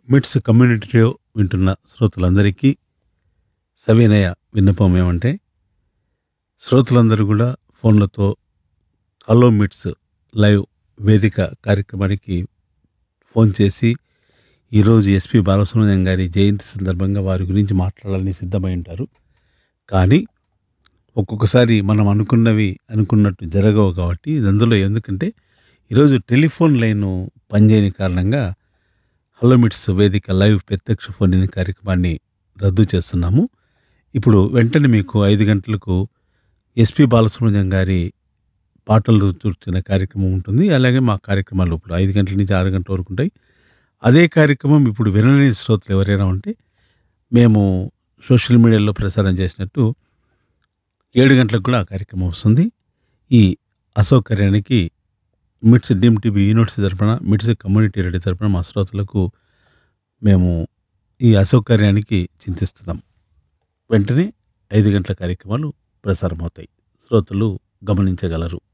మిట్స్ community radio వింటున్న శ్రోతలందరికీ సవినయ విన్నపం ఏమంటే శ్రోతలందరూ కూడా ఫోన్లతో హలో మిట్స్ లైవ్ వేదిక కార్యక్రమానికి ఫోన్ చేసి ఈరోజు ఎస్పి బాలసుబ్రహ్మణ్యం గారి జయంతి సందర్భంగా వారి గురించి మాట్లాడాలని సిద్ధమై ఉంటారు కానీ ఒక్కొక్కసారి మనం అనుకున్నవి అనుకున్నట్టు జరగవు కాబట్టి ఇది అందులో ఎందుకంటే ఈరోజు టెలిఫోన్ లైన్ పనిచేయని కారణంగా హలో మిట్స్ వేదిక లైవ్ ప్రత్యక్ష ఫోన్ ఇన్ కార్యక్రమాన్ని రద్దు చేస్తున్నాము ఇప్పుడు వెంటనే మీకు ఐదు గంటలకు ఎస్పి బాలసుబ్రహ్మణ్యం గారి పాటలు చూర్చిన కార్యక్రమం ఉంటుంది అలాగే మా కార్యక్రమాలు ఇప్పుడు ఐదు గంటల నుంచి ఆరు గంటల వరకు ఉంటాయి అదే కార్యక్రమం ఇప్పుడు వినలేని శ్రోతలు ఎవరైనా ఉంటే మేము సోషల్ మీడియాలో ప్రసారం చేసినట్టు ఏడు గంటలకు కూడా ఆ కార్యక్రమం వస్తుంది ఈ అసౌకర్యానికి మిట్స్ డీమ్ టీవీ యూనివర్సిటీ తరపున మిట్స్ కమ్యూనిటీ రేడియో తరపున మా శ్రోతలకు మేము ఈ అసౌకర్యానికి చింతిస్తున్నాం వెంటనే ఐదు గంటల కార్యక్రమాలు ప్రసారం అవుతాయి శ్రోతలు గమనించగలరు